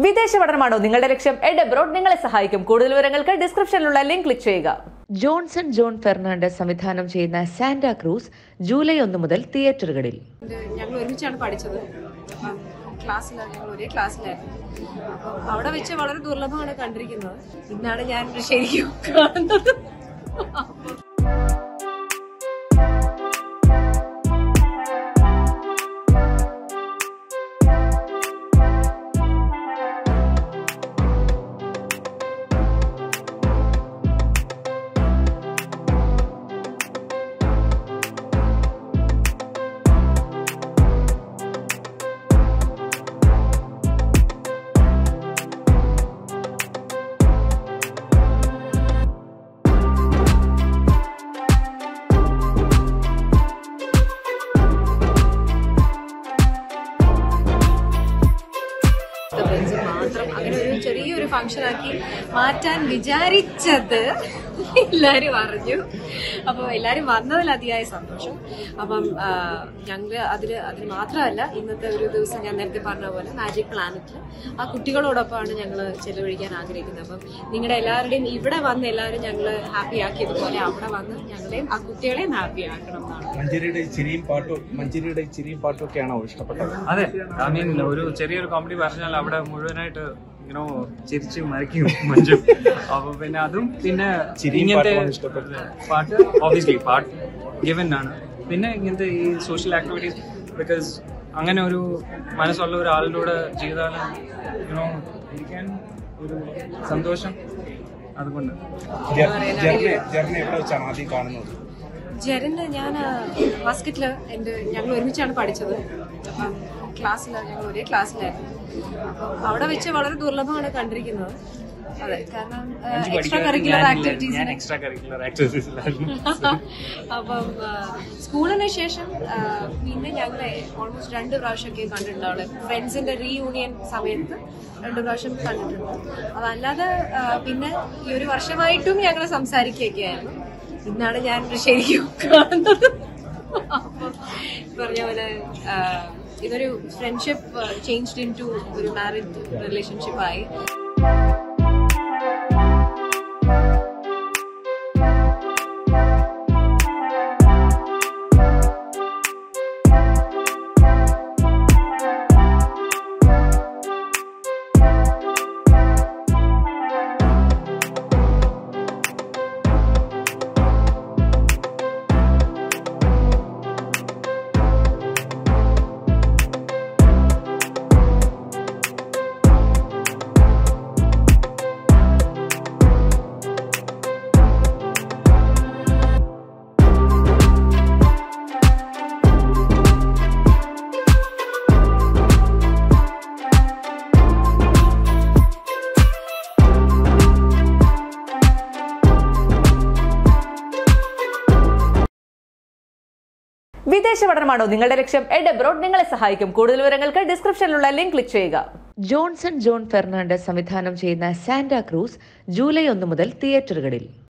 വിദേശ പഠനമാണോ നിങ്ങളുടെ ലക്ഷ്യം എഡ് അബ്രോഡ് നിങ്ങളെ സഹായിക്കും കൂടുതൽ വിവരങ്ങൾക്ക് ഡിസ്ക്രിപ്ഷനിലുള്ള ലിങ്ക് ക്ലിക്ക് ചെയ്യുക ജോൺസൺ ജോൺ ഫെർണാണ്ടസ് സംവിധാനം ചെയ്യുന്ന സാന്റാ ക്രൂസ് ജൂലൈ ഒന്ന് മുതൽ തിയേറ്ററുകളിൽ ഞങ്ങൾ ഒരുമിച്ചാണ് പഠിച്ചത് അപ്പം ക്ലാസ്സിലാണ് ഞങ്ങൾ ഒരേ ക്ലാസ്സിലായിരുന്നു അപ്പം അവിടെ വെച്ച് വളരെ ദുർലഭമാണ് കണ്ടിരിക്കുന്നത് ഇന്നാണ് ഞാൻ ശരിക്കും കാണുന്നത് ബെഞ്ച് മാത്രം അങ്ങനെ ഒരു ചെറിയൊരു ഫംഗ്ഷൻ ആക്കി മാറ്റാൻ വിചാരിച്ചത് എല്ലാരും അറിഞ്ഞു അപ്പോൾ എല്ലാരും വന്നതിൽ അതിയായ സന്തോഷം അപ്പം ആ, ഞങ്ങള് അതില് അതിന് മാത്രമല്ല ഇന്നത്തെ ഒരു ദിവസം ഞാൻ നേരത്തെ പറഞ്ഞ പോലെ മാജിക് പ്ലാനറ്റിൽ ആ കുട്ടികളോടൊപ്പമാണ് ഞങ്ങൾ ചെലവഴിക്കാൻ ആഗ്രഹിക്കുന്നത് അപ്പം നിങ്ങളുടെ എല്ലാവരുടെയും ഇവിടെ വന്ന് എല്ലാവരും ഞങ്ങൾ ഹാപ്പി ആക്കിയതുപോലെ അവിടെ വന്ന് ഞങ്ങളെയും ആ കുട്ടികളെയും ഹാപ്പി ആക്കണം എന്നാണ് മഞ്ചേരിയുടെ ചിരിയും പാട്ടും മഞ്ചേരിയുടെ ചിരിയും പാട്ടും ഒക്കെയാണോ ഇഷ്ടപ്പെട്ടത് അതെ ഐ മീൻ ഒരു ചെറിയൊരു കോമഡി പറഞ്ഞാൽ അവിടെ മുഴുവനായിട്ട് ഇങ്ങനെ ചിരിച്ച് മരിക്കും മഞ്ജു അപ്പൊ പിന്നെ അതും പിന്നെ ചിരിയും ഇങ്ങനത്തെ പാട്ടുമാണ് ഇഷ്ടപ്പെട്ടത്. പാട്ട് ഓബിയസ്ലി പാട്ട് ഗിവൻ ആണ് പിന്നെ ഇങ്ങനത്തെ ഈ സോഷ്യൽ ആക്ടിവിറ്റീസ് ബിക്കോസ് അങ്ങനെ ഒരു മനസ്സുള്ള ഒരാളിലൂടെ ചെയ്താലും യുനോ ഇരിക്കാൻ ഒരു സന്തോഷം അതുകൊണ്ട് ജർണി ജർണി എവിടെ വെച്ചാണ് ആദ്യം കാണുന്നത് ജെറിന് ഞാൻ ബാസ്കറ്റില് എൻ്റെ ഞങ്ങൾ ഒരുമിച്ചാണ് പഠിച്ചത് അപ്പം ക്ലാസ്സിൽ ഞങ്ങൾ ഒരേ ക്ലാസ്സിലായിരുന്നു അപ്പം അവിടെ വെച്ച് വളരെ ദുർലഭമാണ് കണ്ടിരിക്കുന്നത് അതെ കാരണം എക്സ്ട്രാ കരിക്കുലർ ഞാൻ ആക്ടിവിറ്റീസിന് എക്സ്ട്രാ കരിക്കുലർ ആക്ടിവിറ്റീസിലായിരുന്നു അപ്പം ആ, സ്കൂളിന് ശേഷം ആ, പിന്നെ ഞങ്ങൾ ഓൾമോസ്റ്റ് രണ്ട് പ്രാവശ്യമൊക്കെ കണ്ടിട്ടുണ്ട് അവിടെ ഫ്രണ്ട്സിന്റെ റീയൂണിയൻ സമയത്ത് രണ്ട് പ്രാവശ്യം കണ്ടിട്ടുണ്ട് അതല്ലാതെ ആ, പിന്നെ ഈ ഒരു വർഷമായിട്ടും ഞങ്ങൾ സംസാരിക്കുകയൊക്കെ ആയിരുന്നു ഇന്നാണ് ഞാൻ ശരിക്കും കാണുന്നത് അപ്പം പറഞ്ഞ പോലെ ആ, ഇതൊരു ഫ്രണ്ട്ഷിപ്പ് ചേഞ്ച്ഡ് ഇൻ ടു ഒരു മാരിഡ് റിലേഷൻഷിപ്പായി വിദേശ പഠനമാണോ നിങ്ങളുടെ ലക്ഷ്യം എഡ് അബ്രോഡ് നിങ്ങളെ സഹായിക്കും കൂടുതൽ വിവരങ്ങൾക്ക് ഡിസ്ക്രിപ്ഷനിലുള്ള ലിങ്ക് ക്ലിക്ക് ചെയ്യുക ജോൺസൺ ജോൺ ഫെർണാണ്ടസ് സംവിധാനം ചെയ്യുന്ന സാന്റാ ക്രൂസ് ജൂലൈ ഒന്ന് മുതൽ തിയേറ്ററുകളിൽ